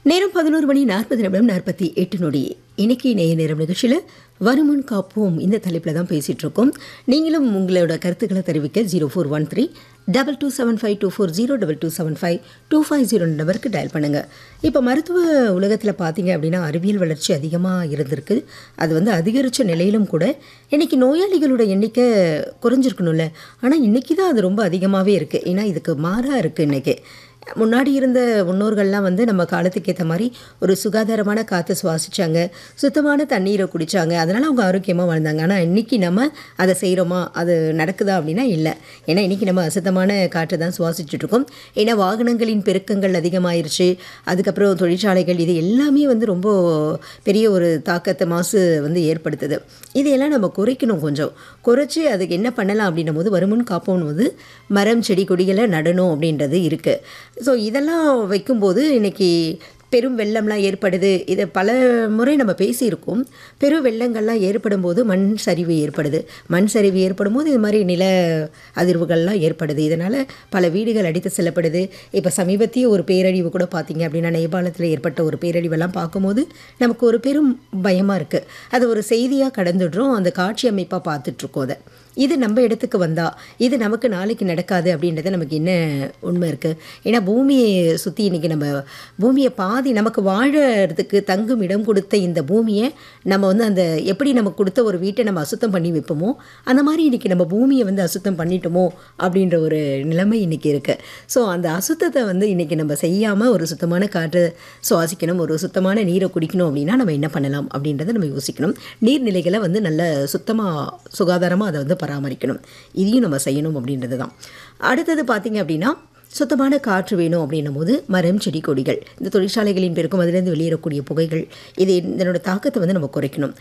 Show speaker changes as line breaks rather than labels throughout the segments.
நேரம் பதினோரு மணி நாற்பது நிமிடம் நாற்பத்தி எட்டு நொடி இன்னைக்கு நேய நேரம் நிகழ்ச்சியில் வருமுன் காப்போம் இந்த தலைப்பில் தான் பேசிகிட்டு இருக்கோம் நீங்களும் உங்களோட கருத்துக்களை தெரிவிக்க zero four one three double two seven five two four zero double two seven five two five zero நம்பருக்கு டயல் பண்ணுங்கள் இப்போ மருத்துவ உலகத்தில் பார்த்தீங்க அப்படின்னா அறிவியல் வளர்ச்சி அதிகமாக இருந்திருக்கு அது வந்து அதிகரித்த நிலையிலும் கூட இன்றைக்கி நோயாளிகளோட எண்ணிக்கை குறைஞ்சிருக்கணும்ல ஆனால் இன்றைக்கி தான் அது ரொம்ப அதிகமாகவே இருக்குது ஏன்னா இதுக்கு மாறாக இருக்குது இன்றைக்கி முன்னாடி இருந்த முன்னோர்கள்லாம் வந்து நம்ம காலத்துக்கு ஏற்ற மாதிரி ஒரு சுகாதாரமான காற்றை சுவாசிச்சாங்க சுத்தமான தண்ணீரை குடித்தாங்க அதனால் அவங்க ஆரோக்கியமாக வாழ்ந்தாங்க ஆனால் இன்றைக்கி நம்ம அதை செய்கிறோமா அது நடக்குதா அப்படின்னா இல்லை ஏன்னா இன்றைக்கி நம்ம அசுத்தமான காற்றை தான் சுவாசிச்சுட்டு இருக்கோம் ஏன்னா வாகனங்களின் பெருக்கங்கள் அதிகமாயிருச்சு அதுக்கப்புறம் தொழிற்சாலைகள் இது எல்லாமே வந்து ரொம்ப பெரிய ஒரு தாக்கத்தை மாசு வந்து ஏற்படுத்துது இதையெல்லாம் நம்ம குறைக்கணும் கொஞ்சம் குறைச்சி அதுக்கு என்ன பண்ணலாம் அப்படின்னும் போது வருமுன் காப்போம் போது மரம் செடி கொடிகளை நடணும் அப்படின்றது இருக்குது ஸோ இதெல்லாம் வைக்கும்போது இன்றைக்கி பெரும் வெள்ளம்லாம் ஏற்படுது இதை பல முறை நம்ம பேசியிருக்கோம் பெரும் வெள்ளங்கள்லாம் ஏற்படும் போது மண் சரிவு ஏற்படுது மண் சரிவு ஏற்படும் போது இது மாதிரி நில அதிர்வுகள்லாம் ஏற்படுது இதனால் பல வீடுகள் அடித்து செல்லப்படுது இப்போ சமீபத்திய ஒரு பேரழிவு கூட பார்த்தீங்க அப்படின்னா நேபாளத்தில் ஏற்பட்ட ஒரு பேரழிவெல்லாம் பார்க்கும்போது நமக்கு ஒரு பெரும் பயமாக இருக்குது அது ஒரு செய்தியாக கடந்துடுறோம் அந்த காட்சி அமைப்பாக பார்த்துட்ருக்கோம் அதை இது நம்ம இடத்துக்கு வந்தால் இது நமக்கு நாளைக்கு நடக்காது அப்படின்றத நமக்கு என்ன உண்மை இருக்குது ஏன்னா பூமியை சுற்றி இன்றைக்கி நம்ம பூமியை பாதி நமக்கு வாழறதுக்கு தங்கும் இடம் கொடுத்த இந்த பூமியை நம்ம வந்து அந்த எப்படி நமக்கு கொடுத்த ஒரு வீட்டை நம்ம அசுத்தம் பண்ணி வைப்போமோ அந்த மாதிரி இன்றைக்கி நம்ம பூமியை வந்து அசுத்தம் பண்ணிட்டோமோ அப்படின்ற ஒரு நிலைமை இன்றைக்கி இருக்குது ஸோ அந்த அசுத்தத்தை வந்து இன்றைக்கி நம்ம செய்யாமல் ஒரு சுத்தமான காற்றை சுவாசிக்கணும் ஒரு சுத்தமான நீரை குடிக்கணும் அப்படின்னா நம்ம என்ன பண்ணலாம் அப்படின்றத நம்ம யோசிக்கணும் நீர்நிலைகளை வந்து நல்ல சுத்தமாக சுகாதாரமாக அதை வந்து பராமரிக்கணும் இதையும் நம்ம செய்யணும் அப்படின்றது தான் அடுத்தது பார்த்திங்க அப்படின்னா சுத்தமான காற்று வேணும் அப்படின்னும் போது மரம் செடி கொடிகள் இந்த தொழிற்சாலைகளின் பெருக்கும் அதிலிருந்து வெளியேறக்கூடிய புகைகள் இது இதனோட தாக்கத்தை வந்து நம்ம குறைக்கணும்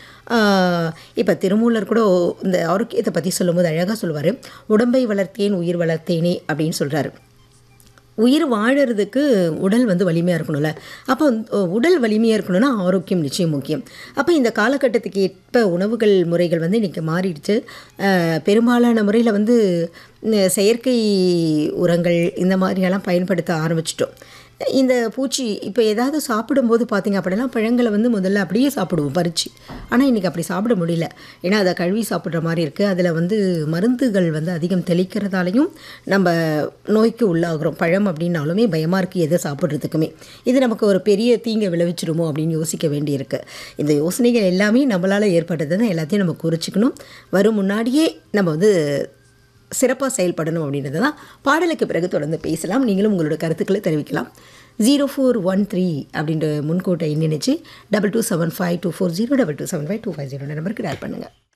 இப்போ திருமூலர் கூட இந்த ஆரோக்கியத்தை பற்றி சொல்லும்போது அழகாக சொல்லுவார் உடம்பை வளர்த்தேன் உயிர் வளர்த்தேனே அப்படின்னு சொல்கிறாரு உயிர் வாழறதுக்கு உடல் வந்து வலிமையாக இருக்கணும்ல அப்போ உடல் வலிமையாக இருக்கணும்னா ஆரோக்கியம் நிச்சயம் முக்கியம் அப்போ இந்த காலகட்டத்துக்கு ஏற்ப உணவுகள் முறைகள் வந்து இன்றைக்கி மாறிடுச்சு பெரும்பாலான முறையில் வந்து செயற்கை உரங்கள் இந்த மாதிரியெல்லாம் பயன்படுத்த ஆரம்பிச்சிட்டோம் இந்த பூச்சி இப்போ ஏதாவது சாப்பிடும்போது பார்த்திங்க அப்படிலாம் பழங்களை வந்து முதல்ல அப்படியே சாப்பிடுவோம் பறித்து ஆனால் இன்றைக்கி அப்படி சாப்பிட முடியல ஏன்னா அதை கழுவி சாப்பிட்ற மாதிரி இருக்குது அதில் வந்து மருந்துகள் வந்து அதிகம் தெளிக்கிறதாலையும் நம்ம நோய்க்கு உள்ளாகிறோம் பழம் அப்படின்னாலுமே பயமாக இருக்குது எதை சாப்பிட்றதுக்குமே இது நமக்கு ஒரு பெரிய தீங்கை விளைவிச்சிருமோ அப்படின்னு யோசிக்க வேண்டியிருக்கு இந்த யோசனைகள் எல்லாமே நம்மளால் ஏற்பட்டது தான் எல்லாத்தையும் நம்ம குறிச்சிக்கணும் வரும் முன்னாடியே நம்ம வந்து சிறப்பாக செயல்படணும் அப்படின்றது தான் பாடலுக்கு பிறகு தொடர்ந்து பேசலாம் நீங்களும் உங்களோட கருத்துக்களை தெரிவிக்கலாம் ஜீரோ ஃபோர் ஒன் த்ரீ அப்படின்ற முன்கோட்டை நினைச்சு double two seven five two four zero double two seven five two five zero நம்பருக்கு டேல் பண்ணுங்கள்